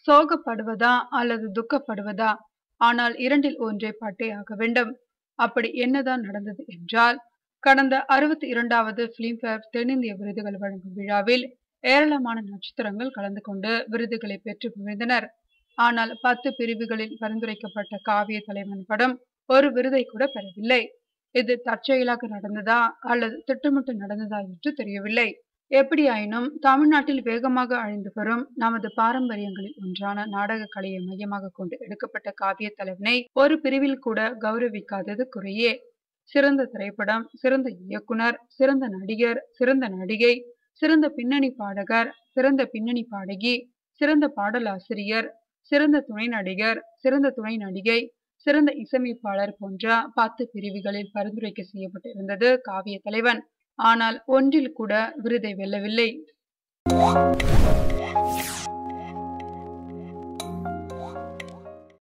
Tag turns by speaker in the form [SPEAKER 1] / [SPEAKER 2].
[SPEAKER 1] சோகப்படுவதா அல்லது துக்கப்படுவதா ஆனால் இரண்டில் ஒன்றை பட்டே ஆக வேண்டும் அப்படி என்னதான் நடந்தது என்றால் கடந்த அறுபத்தி இரண்டாவது பிலிம்பேர் தென்னிந்திய விருதுகள் வழங்கும் விழாவில் ஏராளமான நட்சத்திரங்கள் கலந்து கொண்டு விருதுகளை பெற்று குவிந்தனர் ஆனால் பத்து பிரிவுகளில் பரிந்துரைக்கப்பட்ட காவிய தலைவன் படம் ஒரு விருதை கூட பெறவில்லை இது தற்செயலாக நடந்ததா அல்லது திட்டமிட்டு நடந்ததா என்று தெரியவில்லை எப்படியாயினும் தமிழ்நாட்டில் வேகமாக அழிந்து வரும் நமது பாரம்பரியங்களில் ஒன்றான நாடக கலையை மையமாக கொண்டு எடுக்கப்பட்ட காவிய தலைவனை ஒரு பிரிவில் கூட கௌரவிக்காதது குறையே சிறந்த திரைப்படம் சிறந்த இயக்குனர் சிறந்த நடிகர் சிறந்த நடிகை சிறந்த பின்னணி பாடகர் சிறந்த பின்னணி பாடகி சிறந்த பாடலாசிரியர் சிறந்த துணை நடிகர் சிறந்த துணை நடிகை சிறந்த இசையமைப்பாளர் போன்ற பத்து பிரிவுகளில் பரிந்துரைக்க செய்யப்பட்டிருந்தது காவிய தலைவன் ஆனால் ஒன்றில் கூட விருதை வெல்லவில்லை